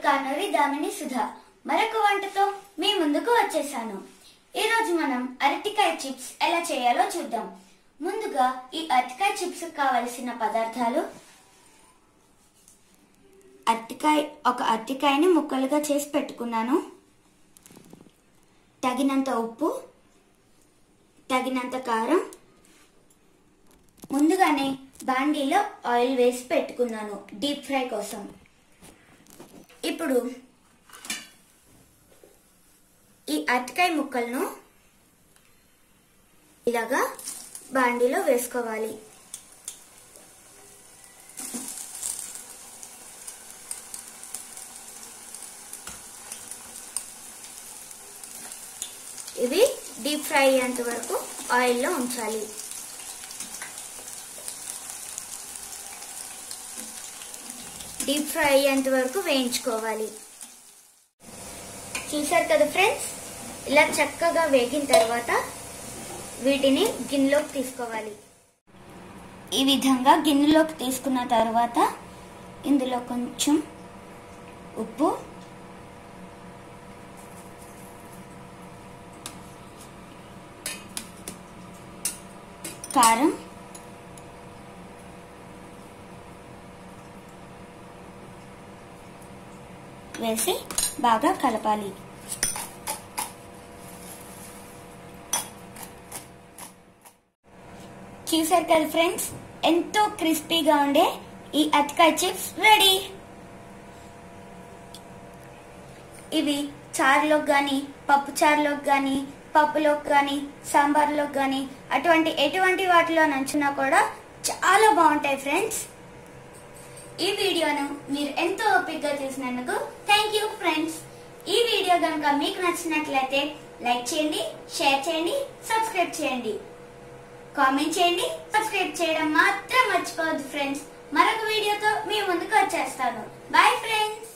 కానూరి దామిని సుధా మరొక వంటతో మీ ముందుకు వచ్చేసాను ఈ రోజు మనం అరటికాయ చిప్స్ ఎలా చేయాలో చూద్దాం ముందుగా ఈ అరటికాయ చిప్స్ కావలసిన పదార్థాలు అరటికాయ ఒక అరటికాయని ముక్కలుగా చేసి పెట్టుకున్నాను తగినంత ఉప్పు తగినంత కారం ముందుగానే బాండీలో ఆయిల్ వేసి పెట్టుకున్నాను డీప్ ఫ్రై కోసం ఇప్పుడు ఈ అరటికాయ ముక్కలను ఇలాగా బాండీలో వేసుకోవాలి ఇవి డీప్ ఫ్రై అయ్యేంత వరకు ఆయిల్లో ఉంచాలి డీప్ ఫ్రై అయ్యేంత వరకు వేయించుకోవాలి చూసారు కదా ఫ్రెండ్స్ ఇలా చక్కగా వేగిన తర్వాత వీటిని గిన్నెలోకి తీసుకోవాలి ఈ విధంగా గిన్నెలోకి తీసుకున్న తర్వాత ఇందులో కొంచెం ఉప్పు కారం వేసి బాగా కలపాలి చూసారు కదా ఫ్రెండ్స్ ఎంతో క్రిస్పీగా ఉండే ఈ అతికాయ చిప్స్ రెడీ ఇవి చారులోకి కానీ పప్పు చారులోకి కానీ పప్పులోకి కానీ సాంబార్లోకి కానీ అటువంటి ఎటువంటి వాటిలో నంచున్నా కూడా చాలా బాగుంటాయి ఫ్రెండ్స్ ఈ వీడియోను మీరు ఎంతో ఓపికగా చూసినందుకు థ్యాంక్ యూ ఫ్రెండ్స్ ఈ వీడియో కనుక మీకు నచ్చినట్లయితే లైక్ చేయండి షేర్ చేయండి సబ్స్క్రైబ్ చేయండి కామెంట్ చేయండి సబ్స్క్రైబ్ చేయడం మాత్రం మర్చిపోవద్దు ఫ్రెండ్స్ మరొక వీడియోతో మీ ముందుకు వచ్చేస్తాను బాయ్ ఫ్రెండ్స్